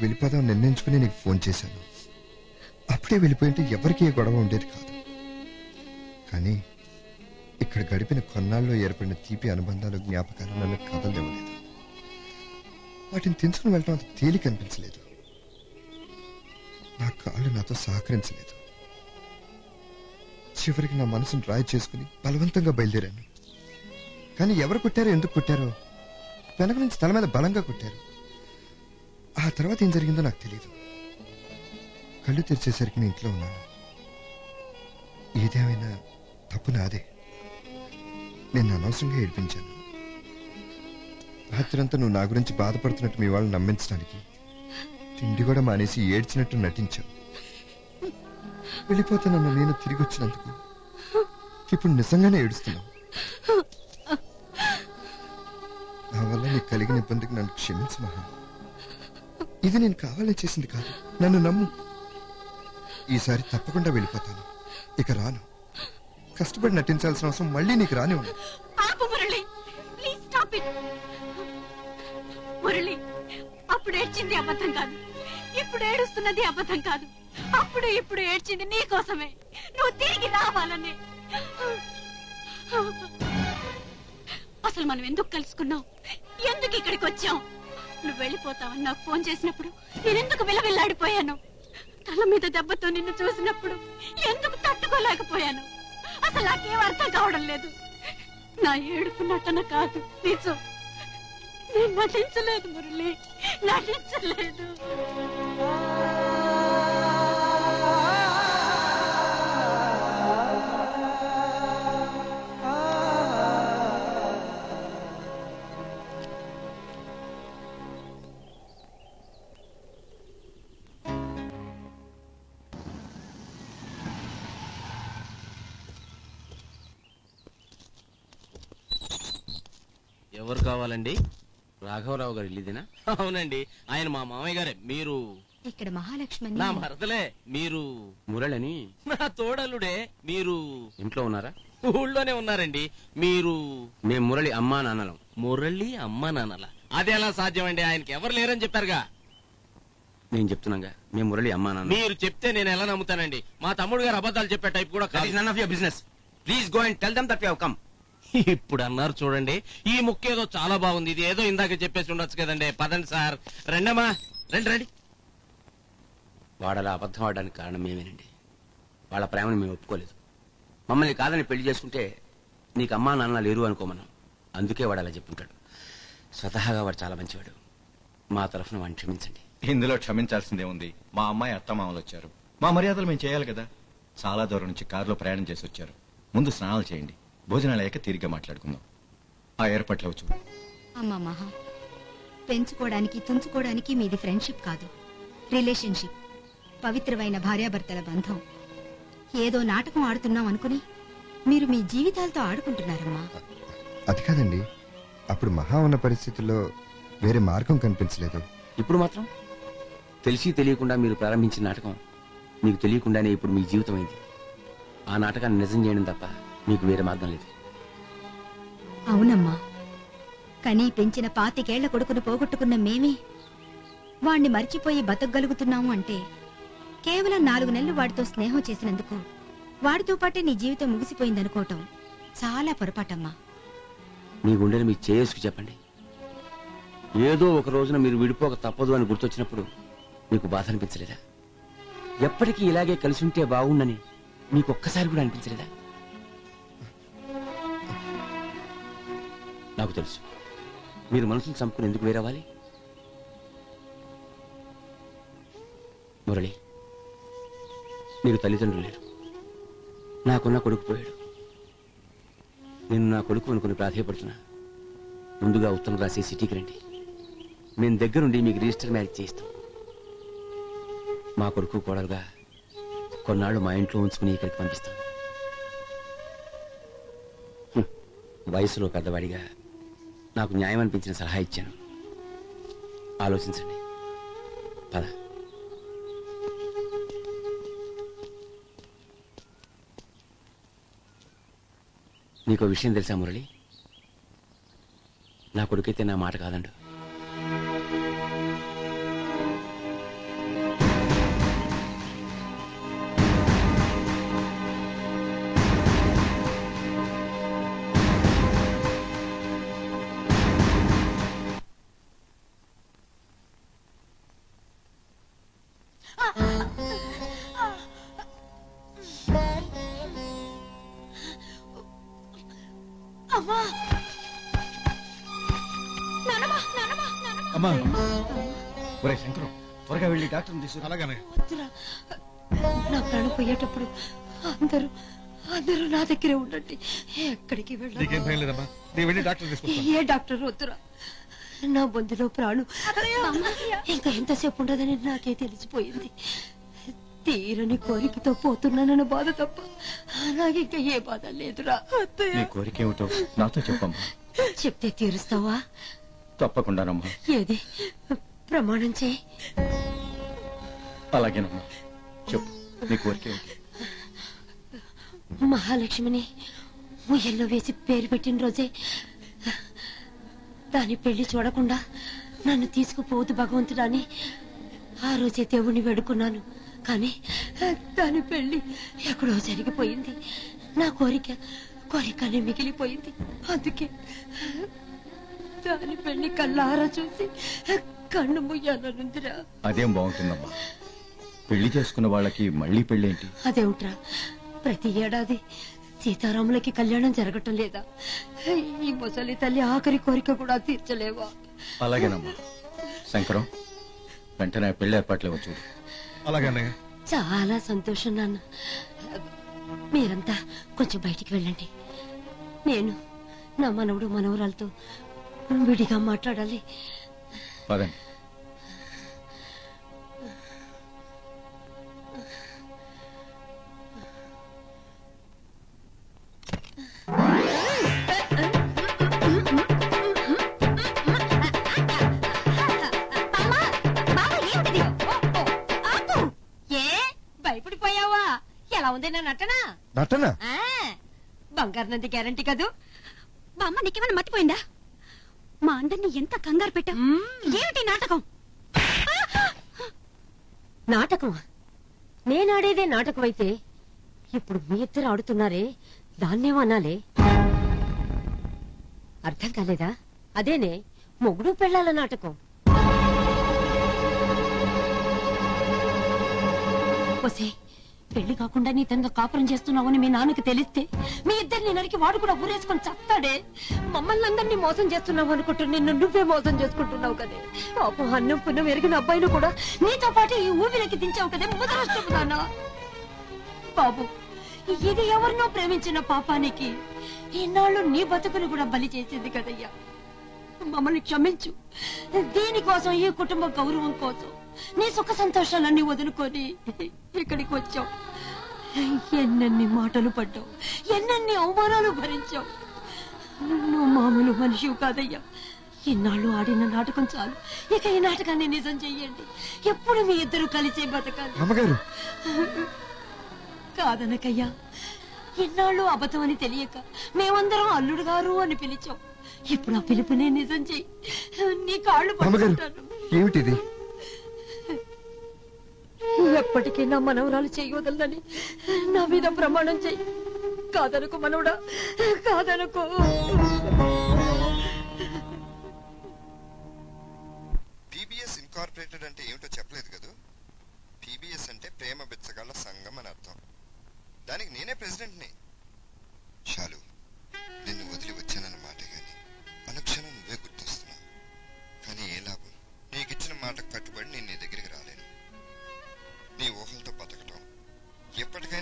వెళ్ళిపోదాం నిర్ణయించుకుని నీకు ఫోన్ చేశాను అప్పుడే వెళ్ళిపోయింటే ఎవరికి ఏ గొడవ ఉండేది కాదు కానీ ఇక్కడ గడిపిన కొన్నాళ్ళలో ఏర్పడిన తీపి అనుబంధాలు జ్ఞాపకాలు నన్ను కదలనివ్వలేదు వాటిని తెంచుకుని వెళ్ళడం అంత తేలిక అనిపించలేదు నా కాళ్ళు నాతో సహకరించలేదు చివరికి నా మనసును రాయి చేసుకుని బలవంతంగా బయలుదేరాను కానీ ఎవరు కొట్టారో ఎందుకు కొట్టారో వెనక నుంచి తల మీద బలంగా కొట్టారు ఆ తర్వాత ఏం జరిగిందో నాకు తెలియదు కళ్ళు తెరిచేసరికి నేను ఇంట్లో ఉన్నాను ఏదేమైనా తప్పు నాదే నేను అనవసరంగా ఏడిపించాను రాత్రంతా నువ్వు నా గురించి బాధపడుతున్నట్టు మీ వాళ్ళని నమ్మించడానికి తిండి కూడా మానేసి ఏడ్చినట్టు నటించావు వెళ్ళిపోతానన్న నేను తిరిగి వచ్చినందుకు ఇప్పుడు నిజంగానే ఏడుస్తున్నావు నా వల్ల నీకు కలిగిన ఇబ్బందికి నన్ను క్షమించు మహా ఇది నేను కావాలని చేసింది కాదు నన్ను నమ్ము ఈసారి తప్పకుండా వెళ్ళిపోతాను ఇక రాను కష్టపడి నటించాల్సిన అవసరం మళ్ళీ నీకు రాని ఉంది ఆపు Murali please stop it Murali అప్పుడు ఏడ్చింది అబద్ధం కాదు ఇప్పుడు ఏడుస్తున్నది అబద్ధం కాదు అప్పుడు ఇప్పుడు ఏడ్చింది నీ కోసమే నువ్వు తిరిగి రావాలని అసలు మనం ఎందుకు కలుసుకున్నావు ఎందుకు ఇక్కడికి వచ్చాం నువ్వు వెళ్ళిపోతావని నాకు ఫోన్ చేసినప్పుడు నేను ఎందుకు విలవిల్లాడిపోయాను తల మీద దెబ్బతో నిన్ను చూసినప్పుడు ఎందుకు తట్టుకోలేకపోయాను అసలు నాకేం అర్థం కావడం లేదు నా ఏడుపు నటన కాదు నిజం నేను నటించలేదు మురళి నటించలేదు ఎవరు కావాలండి రాఘవరావు గారు ఇల్లుదేనా అవునండి ఆయన మా మామయ్య గారే మీరు ఇక్కడ మహాలక్ష్మి నా మరదలే మీరు మురళని నా తోడలుడే మీరు ఇంట్లో ఉన్నారా ఊళ్ళోనే ఉన్నారండి మీరు మేము మురళి అమ్మా నాన్నలం మురళి అమ్మ నాన్నల అది ఎలా సాధ్యం అండి ఆయనకి ఎవరు లేరని చెప్పారుగా నేను చెప్తున్నాగా మేము మురళి అమ్మా నాన్న మీరు చెప్తే నేను ఎలా నమ్ముతానండి మా తమ్ముడు గారు అబద్ధాలు చెప్పే టైప్ కూడా కాదు none of your business please go and tell them that have come ఇప్పుడు అన్నారు చూడండి ఈ ముక్క ఏదో చాలా బాగుంది ఇది ఏదో ఇందాక చెప్పేసి ఉండొచ్చు కదండి పదండి సార్ రండమ్మా రండి రండి వాడలా అబద్ధం ఆడడానికి కారణం మేమేనండి వాళ్ళ ప్రేమను మేము ఒప్పుకోలేదు మమ్మల్ని కాదని పెళ్లి చేసుకుంటే నీకు అమ్మా నాన్న లేరు అనుకోమన్నాం అందుకే వాడు అలా చెప్పుంటాడు స్వతహాగా వాడు చాలా మంచివాడు మా తరఫున వాడిని క్షమించండి ఇందులో క్షమించాల్సిందే ఉంది మా అమ్మాయి అత్తమామలు వచ్చారు మా మర్యాదలు మేము చేయాలి కదా చాలా దూరం నుంచి కారులో ప్రయాణం చేసి వచ్చారు ముందు స్నానాలు చేయండి భోజనాలు అయ్యాక తిరిగి మాట్లాడుకుందాం ఆ ఏర్పాట్లు అవచ్చు అమ్మా మహా పెంచుకోవడానికి తుంచుకోవడానికి మీది ఫ్రెండ్షిప్ కాదు రిలేషన్షిప్ పవిత్రమైన భార్యాభర్తల బంధం ఏదో నాటకం ఆడుతున్నాం అనుకుని మీరు మీ జీవితాలతో ఆడుకుంటున్నారమ్మా అది కాదండి అప్పుడు మహా ఉన్న పరిస్థితుల్లో వేరే మార్గం కనిపించలేదు ఇప్పుడు మాత్రం తెలిసి తెలియకుండా మీరు ప్రారంభించిన నాటకం మీకు తెలియకుండానే ఇప్పుడు మీ జీవితం అయింది ఆ నాటకాన్ని నిజం చేయడం తప్ప మీకు వేరే మార్గం లేదు అవునమ్మా కనీ పెంచిన పాతికేళ్ల కొడుకును పోగొట్టుకున్న మేమే వాణ్ణి మర్చిపోయి బతకగలుగుతున్నాము అంటే కేవలం నాలుగు నెలలు వాడితో స్నేహం చేసినందుకు వాడితో పాటే నీ జీవితం ముగిసిపోయిందనుకోవటం చాలా పొరపాటమ్మా మీ గుండెని మీ చేసుకు చెప్పండి ఏదో ఒక రోజున మీరు విడిపోక తప్పదు అని గుర్తొచ్చినప్పుడు మీకు బాధ అనిపించలేదా ఎప్పటికీ ఇలాగే కలిసి ఉంటే బాగుండని మీకు ఒక్కసారి కూడా అనిపించలేదా నాకు తెలుసు మీరు మనసును చంపుకుని ఎందుకు వేరవ్వాలి మురళి నీకు తల్లిదండ్రులు లేరు నాకున్న కొడుకు పోయాడు నేను నా కొడుకు అనుకుని ప్రాధాయపడుతున్నా ముందుగా ఉత్తరం రాసి సిటీకి రండి మేము దగ్గరుండి మీకు రిజిస్టర్ మ్యారేజ్ చేయిస్తాం మా కొడుకు కోడలుగా కొన్నాళ్ళు మా ఇంట్లో ఉంచుకుని ఇక్కడికి పంపిస్తాం హ్మ్. వయసులో పెద్దవాడిగా నాకు న్యాయం అనిపించిన సలహా ఇచ్చాను ఆలోచించండి పద నీకో విషయం తెలుసా మురళి నా కొడుకైతే నా మాట కాదండు అమ్మా నానమ్మా నానమ్మా నానమ్మా అమ్మా ఒరే శంకరం త్వరగా వెళ్ళి డాక్టర్ని తీసుకురా అలాగనే వద్దురా. నా ప్రాణం పోయేటప్పుడు అందరూ అందరూ నా దగ్గరే ఉండండి ఎక్కడికి నీకేం వెళ్ళాలి భయం లేదమ్మా నేను వెళ్ళి డాక్టర్ తీసుకొస్తాను ఏ డాక్టర్ వద్దురా నా బొందులో ప్రాణం ఇంకా ఎంతసేపు ఉండదని నాకే తెలిసిపోయింది తీరని కోరికతో పోతున్నానన్న బాధ తప్ప నాకు ఇంకా ఏ బాధ లేదురా నీ కోరిక ఏమిటో నాతో చెప్పమ్మా చెప్తే తీరుస్తావా తప్పకుండానమ్మా ఏది ప్రమాణం చేయి అలాగేనమ్మా చెప్పు నీ కోరిక ఏమిటి మహాలక్ష్మిని ముయ్యల్లో వేసి పేరు పెట్టిన రోజే దాని పెళ్లి చూడకుండా నన్ను తీసుకుపోవద్దు భగవంతుడాని ఆ రోజే దేవుణ్ణి వేడుకున్నాను కానీ దాని పెళ్లి ఎక్కడో జరిగిపోయింది నా కోరిక కోరికనే మిగిలిపోయింది అందుకే దాని పెళ్లి కళ్ళారా చూసి కన్ను ముయ్యాలనుందిరా అదేం బాగుంటుందమ్మా పెళ్లి చేసుకున్న వాళ్ళకి మళ్ళీ పెళ్ళేంటి అదేమిట్రా ప్రతి ఏడాది సీతారాములకి కళ్యాణం జరగటం లేదా ఈ ముసలి తల్లి ఆఖరి కోరిక కూడా తీర్చలేవా అలాగేనమ్మా శంకరం వెంటనే పెళ్లి ఏర్పాట్లు వచ్చాడు అలాగే అన్నయ్య చాలా సంతోషం నాన్న మీరంతా కొంచెం బయటికి వెళ్ళండి నేను నా మనవడు మనవరాలతో విడిగా మాట్లాడాలి పదండి ఏ భయపడిపోయావా ఎలా ఉంది నా నటన నటన ఆ, బంగారు నంది గ్యారంటీ కదూ బామ్మ నీకేమైనా మర్చిపోయిందా మా అందరినీ ఎంత కంగారు పెట్టావు ఏమిటి నాటకం నాటకమా నేనాడేదే నాటకం అయితే ఇప్పుడు మీ ఇద్దరు ఆడుతున్నారే దాన్నేమనాలే అర్థం కాలేదా అదేనే మొగుడు పెళ్ళాల నాటకం ఒసే పెళ్లి కాకుండా నీ తనతో కాపురం చేస్తున్నావని మీ నాన్నకి తెలిస్తే మీ ఇద్దరిని నరికి వాడు కూడా ఊరేసుకొని చస్తాడే మమ్మల్ని అందరినీ మోసం చేస్తున్నావు అనుకుంటూ నిన్ను నువ్వే మోసం చేసుకుంటున్నావు కదే పాపం అన్నం పుణ్యం ఎరిగిన అబ్బాయిని కూడా నీతో పాటు ఈ ఊబిలోకి దించావు కదే ముదరష్టం నాన్న బాబు ఇది ఎవరినో ప్రేమించిన పాపానికి ఈనాళ్ళు నీ బతుకును కూడా బలి చేసింది కదయ్యా మమ్మల్ని క్షమించు దీనికోసం ఈ కుటుంబ గౌరవం కోసం నీ సుఖ సంతోషాలన్నీ వదులుకొని ఇక్కడికి వచ్చావు ఎన్నెన్ని మాటలు పడ్డావు ఎన్నెన్ని అవమానాలు భరించావు నువ్వు మామూలు మనిషివి కాదయ్యా ఇన్నాళ్ళు ఆడిన నాటకం చాలు ఇక ఈ నాటకాన్ని నిజం చెయ్యండి ఎప్పుడు మీ ఇద్దరు కలిసే బతకాలి అమ్మగారు కాదనకయ్యా ఎన్నాళ్ళు అబద్ధం అని తెలియక మేమందరం అల్లుడు గారు అని పిలిచాం ఇప్పుడు ఆ పిలుపునే నిజం చెయ్యి నీ కాళ్ళు అమ్మగారు పట్టుకుంటాను ఏమిటిది ఎప్పటికీ నా మనవరాలు చేయవదలని నా మీద ప్రమాణం చెయ్యి కాదనుకో మనవడా కాదనుకో పీబీఎస్ ఇన్కార్పొరేటెడ్ అంటే ఏమిటో చెప్పలేదు కదా పీబీఎస్ అంటే ప్రేమ బిచ్చగాళ్ళ సంఘం అని అర్థం దానికి నేనే ప్రెసిడెంట్ని చాలు నిన్ను వదిలి వచ్చానన్న మాట గాని అనుక్షణం నువ్వే గుర్తొస్తున్నావు కానీ ఏ లాభం నీకిచ్చిన మాటకు కట్టుబడి నేను నీ దగ్గరికి రాలేను నీ ఊహలతో బతకటం ఎప్పటికైనా